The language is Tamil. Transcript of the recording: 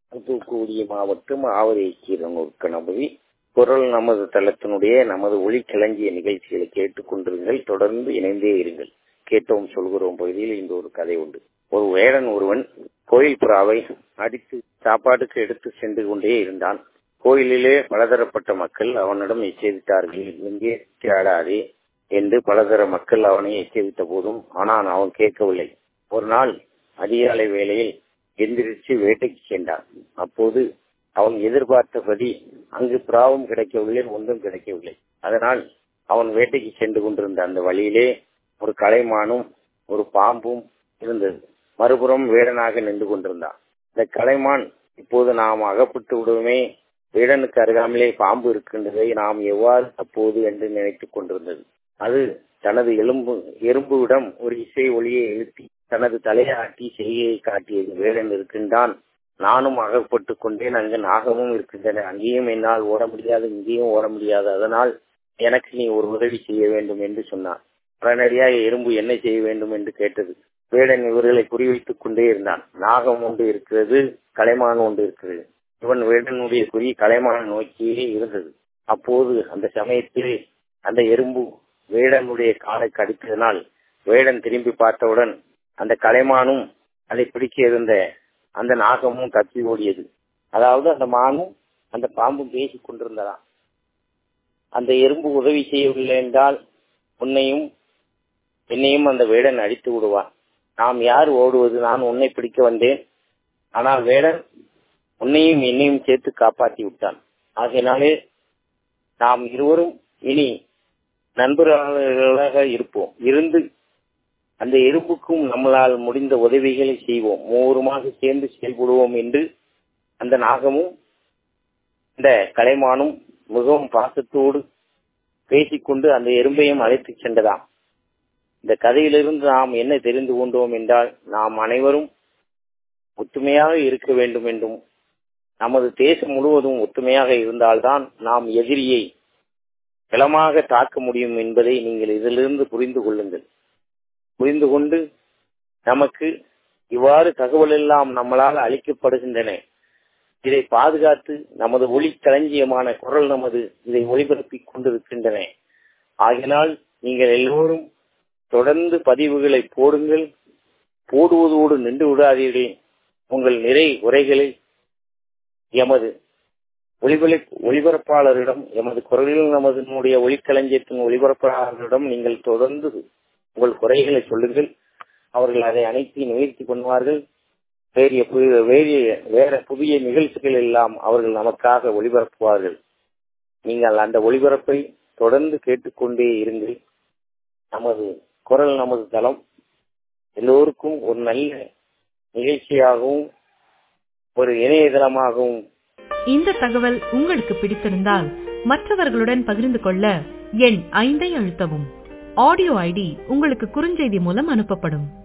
தூத்துக்குடி மாவட்டம் ஆவரை கீரனூர் கணபதி குரல் நமது தளத்தினுடைய நமது ஒளிக்களஞ்சிய நிகழ்ச்சிகளை கேட்டுக் கொண்டிருங்கள் தொடர்ந்து இணைந்தே இருங்கள் கேட்டோம் சொல்கிறோம் பகுதியில் இந்த ஒரு கதை உண்டு ஒரு வேடன் ஒருவன் கோயில் புறாவை அடித்து சாப்பாட்டுக்கு எடுத்து சென்று கொண்டே இருந்தான் கோயிலிலே பலதரப்பட்ட மக்கள் அவனிடம் எச்சரித்தார்கள் இங்கே தேடாதே என்று பலதர மக்கள் அவனை எச்சரித்த போதும் ஆனால் அவன் கேட்கவில்லை ஒரு நாள் அதிகாலை வேளையில் எந்திரிச்சு வேட்டைக்கு சென்றான் அப்போது அவன் எதிர்பார்த்தபடி அங்கு பிராவும் கிடைக்கவில்லை ஒன்றும் கிடைக்கவில்லை அதனால் அவன் வேட்டைக்கு சென்று கொண்டிருந்த அந்த வழியிலே ஒரு கலைமானும் ஒரு பாம்பும் இருந்தது மறுபுறம் வேடனாக நின்று கொண்டிருந்தான் இந்த கலைமான் இப்போது நாம் அகப்பட்டு விடுவோமே வேடனுக்கு அருகாமலே பாம்பு இருக்கின்றதை நாம் எவ்வாறு தப்போது என்று நினைத்துக் கொண்டிருந்தது அது தனது எலும்பு எறும்புவிடம் ஒரு இசை ஒளியை எழுப்பி தனது தலையாட்டி செய்கையை காட்டியது வேடன் இருக்கின்றான் நானும் அகப்பட்டு கொண்டேன் அங்கு நாகமும் இருக்கின்றன அங்கேயும் என்னால் ஓட முடியாது இங்கேயும் ஓட முடியாது அதனால் எனக்கு நீ ஒரு உதவி செய்ய வேண்டும் என்று சொன்னான் உடனடியாக எறும்பு என்ன செய்ய வேண்டும் என்று கேட்டது வேடன் இவர்களை குறிவைத்துக் கொண்டே இருந்தான் நாகம் ஒன்று இருக்கிறது கலைமான் ஒன்று இருக்கிறது இவன் வேடனுடைய குறி கலைமான நோக்கியே இருந்தது அப்போது அந்த சமயத்திலே அந்த எறும்பு வேடனுடைய காலை கடித்ததனால் வேடன் திரும்பி பார்த்தவுடன் அந்த கலைமானும் அதை பிடிக்க இருந்த அந்த நாகமும் தப்பி ஓடியது அதாவது அந்த மானும் அந்த பாம்பும் பேசிக் கொண்டிருந்ததாம் அந்த எறும்பு உதவி செய்யவில்லை என்றால் உன்னையும் என்னையும் அந்த வேடன் அடித்து விடுவான் நாம் யார் ஓடுவது நான் உன்னை பிடிக்க வந்தேன் ஆனால் வேடன் உன்னையும் என்னையும் சேர்த்து காப்பாற்றி விட்டான் ஆகையினாலே நாம் இருவரும் இனி நண்பர்களாக இருப்போம் இருந்து அந்த எறும்புக்கும் நம்மளால் முடிந்த உதவிகளை செய்வோம் மூவருமாக சேர்ந்து செயல்படுவோம் என்று அந்த நாகமும் இந்த கலைமானும் மிகவும் பாசத்தோடு பேசிக்கொண்டு அந்த எறும்பையும் அழைத்து சென்றதாம் இந்த கதையிலிருந்து நாம் என்ன தெரிந்து கொண்டோம் என்றால் நாம் அனைவரும் ஒற்றுமையாக இருக்க வேண்டும் என்றும் நமது தேசம் முழுவதும் ஒற்றுமையாக இருந்தால்தான் நாம் எதிரியை பலமாக தாக்க முடியும் என்பதை நீங்கள் இதிலிருந்து புரிந்து கொள்ளுங்கள் புரிந்து கொண்டு நமக்கு இவ்வாறு தகவல் எல்லாம் நம்மளால் அளிக்கப்படுகின்றன இதை பாதுகாத்து நமது ஒளி களஞ்சியமான குரல் நமது இதை ஒளிபரப்பிக் கொண்டிருக்கின்றன ஆகினால் நீங்கள் எல்லோரும் தொடர்ந்து பதிவுகளை போடுங்கள் போடுவதோடு நின்று விடாதீர்கள் உங்கள் நிறை உரைகளை எமது ஒளிபரி ஒளிபரப்பாளரிடம் எமது குரலில் நமது ஒளிக்களஞ்சியத்தின் ஒளிபரப்பாளரிடம் நீங்கள் தொடர்ந்து உங்கள் குறைகளை சொல்லுங்கள் அவர்கள் அதை அனைத்து நிவர்த்தி பண்ணுவார்கள் வேறிய வேறிய வேற புதிய நிகழ்ச்சிகள் எல்லாம் அவர்கள் நமக்காக ஒளிபரப்புவார்கள் நீங்கள் அந்த ஒளிபரப்பை தொடர்ந்து கேட்டுக்கொண்டே இருங்கள் நமது குரல் நமது தளம் எல்லோருக்கும் ஒரு நல்ல நிகழ்ச்சியாகவும் ஒரு இணையதளமாகவும் இந்த தகவல் உங்களுக்கு பிடித்திருந்தால் மற்றவர்களுடன் பகிர்ந்து கொள்ள எண் ஐந்தை அழுத்தவும் ஆடியோ ஐடி உங்களுக்கு குறுஞ்செய்தி மூலம் அனுப்பப்படும்